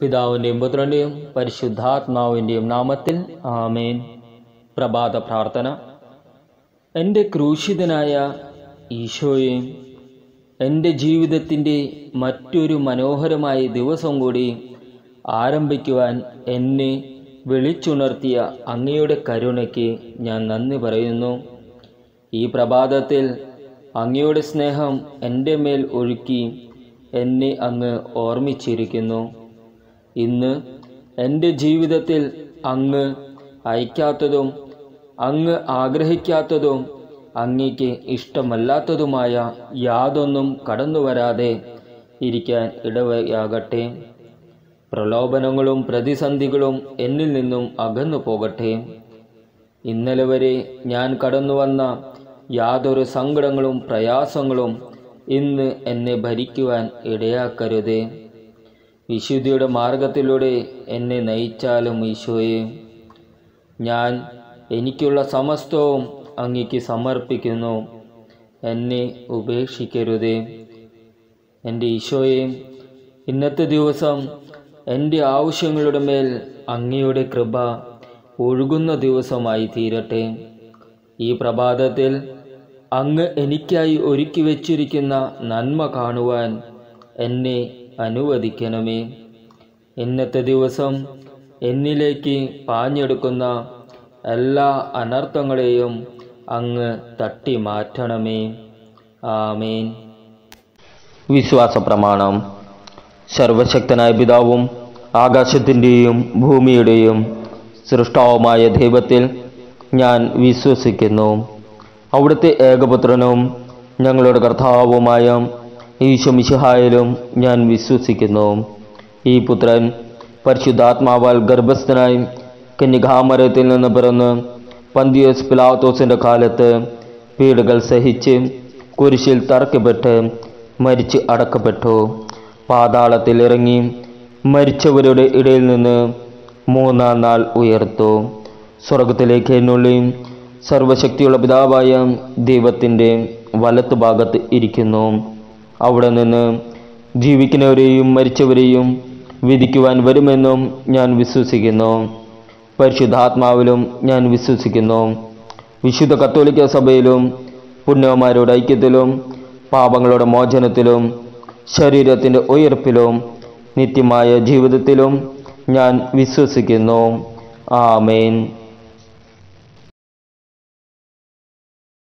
പിതാവിൻ്റെയും പുത്രൻ്റെയും പരിശുദ്ധാത്മാവിൻ്റെയും നാമത്തിൽ ആമേൻ പ്രഭാത പ്രാർത്ഥന എൻ്റെ ക്രൂശിതനായ ഈശോയെ എൻ്റെ ജീവിതത്തിൻ്റെ മറ്റൊരു മനോഹരമായ ദിവസം കൂടി ആരംഭിക്കുവാൻ എന്നെ വിളിച്ചുണർത്തിയ അങ്ങയുടെ കരുണയ്ക്ക് ഞാൻ നന്ദി പറയുന്നു ഈ പ്രഭാതത്തിൽ അങ്ങയുടെ സ്നേഹം എൻ്റെ മേൽ ഒഴുക്കി എന്നെ അങ്ങ് ഓർമ്മിച്ചിരിക്കുന്നു ഇന്ന് എൻ്റെ ജീവിതത്തിൽ അങ്ങ് അയക്കാത്തതും അങ്ങ് ആഗ്രഹിക്കാത്തതും അങ്ങയ്ക്ക് ഇഷ്ടമല്ലാത്തതുമായ യാതൊന്നും കടന്നു വരാതെ ഇരിക്കാൻ ഇടവയാകട്ടെ പ്രലോഭനങ്ങളും പ്രതിസന്ധികളും എന്നിൽ നിന്നും അകന്നു പോകട്ടെ ഇന്നലെ വരെ ഞാൻ കടന്നു വന്ന യാതൊരു സങ്കടങ്ങളും പ്രയാസങ്ങളും ഇന്ന് എന്നെ ഭരിക്കുവാൻ ഇടയാക്കരുതേ വിശുദ്ധിയുടെ മാർഗത്തിലൂടെ എന്നെ നയിച്ചാലും ഈശോയെ ഞാൻ എനിക്കുള്ള സമസ്തവും അങ്ങയ്ക്ക് സമർപ്പിക്കുന്നു എന്നെ ഉപേക്ഷിക്കരുതേ എൻ്റെ ഈശോയെ ഇന്നത്തെ ദിവസം എൻ്റെ ആവശ്യങ്ങളുടെ മേൽ അങ്ങയുടെ കൃപ ഒഴുകുന്ന ദിവസമായി തീരട്ടെ ഈ പ്രഭാതത്തിൽ അങ്ങ് എനിക്കായി ഒരുക്കി വച്ചിരിക്കുന്ന നന്മ കാണുവാൻ എന്നെ അനുവദിക്കണമേ ഇന്നത്തെ ദിവസം എന്നിലേക്ക് പാഞ്ഞെടുക്കുന്ന എല്ലാ അനർത്ഥങ്ങളെയും അങ്ങ് തട്ടി മാറ്റണമേ ആമേൻ വിശ്വാസ പ്രമാണം സർവശക്തനായ പിതാവും ആകാശത്തിൻ്റെയും ഭൂമിയുടെയും സൃഷ്ടാവുമായ ദൈവത്തിൽ ഞാൻ വിശ്വസിക്കുന്നു അവിടുത്തെ ഏകപുത്രനും ഞങ്ങളുടെ കർത്താവുമായ ഈശോമിശിഹായാലും ഞാൻ വിശ്വസിക്കുന്നു ഈ പുത്രൻ പരിശുദ്ധാത്മാവാൽ ഗർഭസ്ഥനായി കന്യകാമരത്തിൽ നിന്ന് പിറന്ന് പന്തിയോസ് പിലാത്തോസിൻ്റെ കാലത്ത് പീഡകൾ സഹിച്ച് കുരിശിൽ തറക്കപ്പെട്ട് മരിച്ച് അടക്കപ്പെട്ടു പാതാളത്തിൽ ഇറങ്ങി മരിച്ചവരുടെ ഇടയിൽ നിന്ന് മൂന്നാം നാൾ ഉയർത്തു സ്വർഗത്തിലേക്ക് എന്നുള്ളി സർവശക്തിയുള്ള പിതാവായ ദൈവത്തിൻ്റെ വലത്ത് ഭാഗത്ത് ഇരിക്കുന്നു അവിടെ നിന്ന് ജീവിക്കുന്നവരെയും മരിച്ചവരെയും വിധിക്കുവാൻ വരുമെന്നും ഞാൻ വിശ്വസിക്കുന്നു പരിശുദ്ധാത്മാവിലും ഞാൻ വിശ്വസിക്കുന്നു വിശുദ്ധ കത്തോലിക്ക സഭയിലും പുണ്യവന്മാരുടെ ഐക്യത്തിലും പാപങ്ങളുടെ മോചനത്തിലും ശരീരത്തിൻ്റെ ഉയർപ്പിലും നിത്യമായ ജീവിതത്തിലും ഞാൻ വിശ്വസിക്കുന്നു ആമേൻ